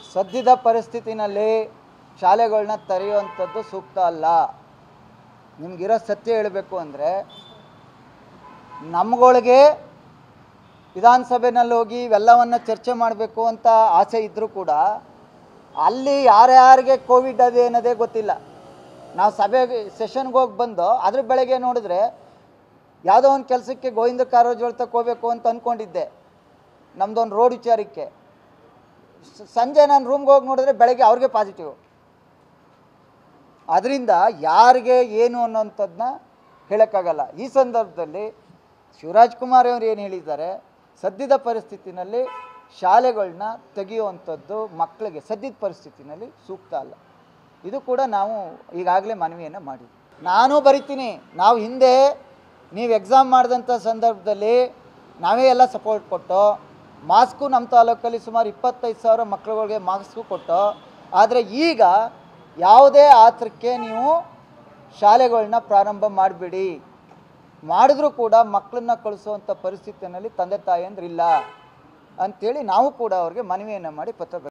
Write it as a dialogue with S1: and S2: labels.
S1: ಸದ್ಯದ ಪರಿಸ್ಥಿತಿನಲ್ಲಿ ಶಾಲೆಗಳನ್ನ ತೆರೆಯುವಂಥದ್ದು ಸೂಕ್ತ ಅಲ್ಲ ನಿಮಗಿರೋ ಸತ್ಯ ಹೇಳಬೇಕು ಅಂದರೆ ನಮ್ಗಳಿಗೆ ವಿಧಾನಸಭೆನಲ್ಲಿ ಹೋಗಿ ಇವೆಲ್ಲವನ್ನು ಚರ್ಚೆ ಮಾಡಬೇಕು ಅಂತ ಆಸೆ ಇದ್ದರೂ ಕೂಡ ಅಲ್ಲಿ ಯಾರ್ಯಾರಿಗೆ ಕೋವಿಡ್ ಅದೇ ಅನ್ನೋದೇ ಗೊತ್ತಿಲ್ಲ ನಾವು ಸಭೆಗೆ ಸೆಷನ್ಗೆ ಹೋಗಿ ಬಂದು ಅದ್ರ ಬೆಳಗ್ಗೆ ನೋಡಿದ್ರೆ ಯಾವುದೋ ಒಂದು ಕೆಲಸಕ್ಕೆ ಗೋವಿಂದ ಕಾರಜೋಳ ತಕ್ಕ ಹೋಗ್ಬೇಕು ಅಂತ ಅಂದ್ಕೊಂಡಿದ್ದೆ ನಮ್ಮದೊಂದು ರೋಡ್ ವಿಚಾರಕ್ಕೆ ಸ- ಸಂಜೆ ನಾನು ರೂಮ್ಗೆ ಹೋಗಿ ನೋಡಿದ್ರೆ ಬೆಳಗ್ಗೆ ಅವ್ರಿಗೆ ಪಾಸಿಟಿವ್ ಅದರಿಂದ ಯಾರಿಗೆ ಏನು ಅನ್ನೋಂಥದ್ದನ್ನ ಹೇಳೋಕ್ಕಾಗಲ್ಲ ಈ ಸಂದರ್ಭದಲ್ಲಿ ಶಿವರಾಜ್ ಕುಮಾರ್ ಅವರು ಏನು ಹೇಳಿದ್ದಾರೆ ಸದ್ಯದ ಪರಿಸ್ಥಿತಿನಲ್ಲಿ ಶಾಲೆಗಳನ್ನ ತೆಗೆಯುವಂಥದ್ದು ಮಕ್ಕಳಿಗೆ ಸದ್ಯದ ಪರಿಸ್ಥಿತಿನಲ್ಲಿ ಸೂಕ್ತ ಅಲ್ಲ ಇದು ಕೂಡ ನಾವು ಈಗಾಗಲೇ ಮನವಿಯನ್ನು ಮಾಡಿದ್ವಿ ನಾನು ಬರಿತೀನಿ ನಾವು ಹಿಂದೆ ನೀವು ಎಕ್ಸಾಮ್ ಮಾಡಿದಂಥ ಸಂದರ್ಭದಲ್ಲಿ ನಾವೇ ಎಲ್ಲ ಸಪೋರ್ಟ್ ಕೊಟ್ಟು ಮಾಸ್ಕು ನಮ್ಮ ತಾಲೂಕಲ್ಲಿ ಸುಮಾರು ಇಪ್ಪತ್ತೈದು ಸಾವಿರ ಮಕ್ಕಳುಗಳಿಗೆ ಮಾಸ್ಕು ಕೊಟ್ಟು ಆದರೆ ಈಗ ಯಾವುದೇ ಆತರಕ್ಕೆ ನೀವು ಶಾಲೆಗಳನ್ನ ಪ್ರಾರಂಭ ಮಾಡಿಬಿಡಿ ಮಾಡಿದ್ರೂ ಕೂಡ ಮಕ್ಕಳನ್ನ ಕಳಿಸುವಂಥ ಪರಿಸ್ಥಿತಿಯಲ್ಲಿ ತಂದೆ ತಾಯಿಯಂದ್ರಿಲ್ಲ ಅಂಥೇಳಿ ನಾವು ಕೂಡ ಅವ್ರಿಗೆ ಮನವಿಯನ್ನು ಮಾಡಿ ಪತ್ರ ಬರೆದಿದ್ದೀವಿ.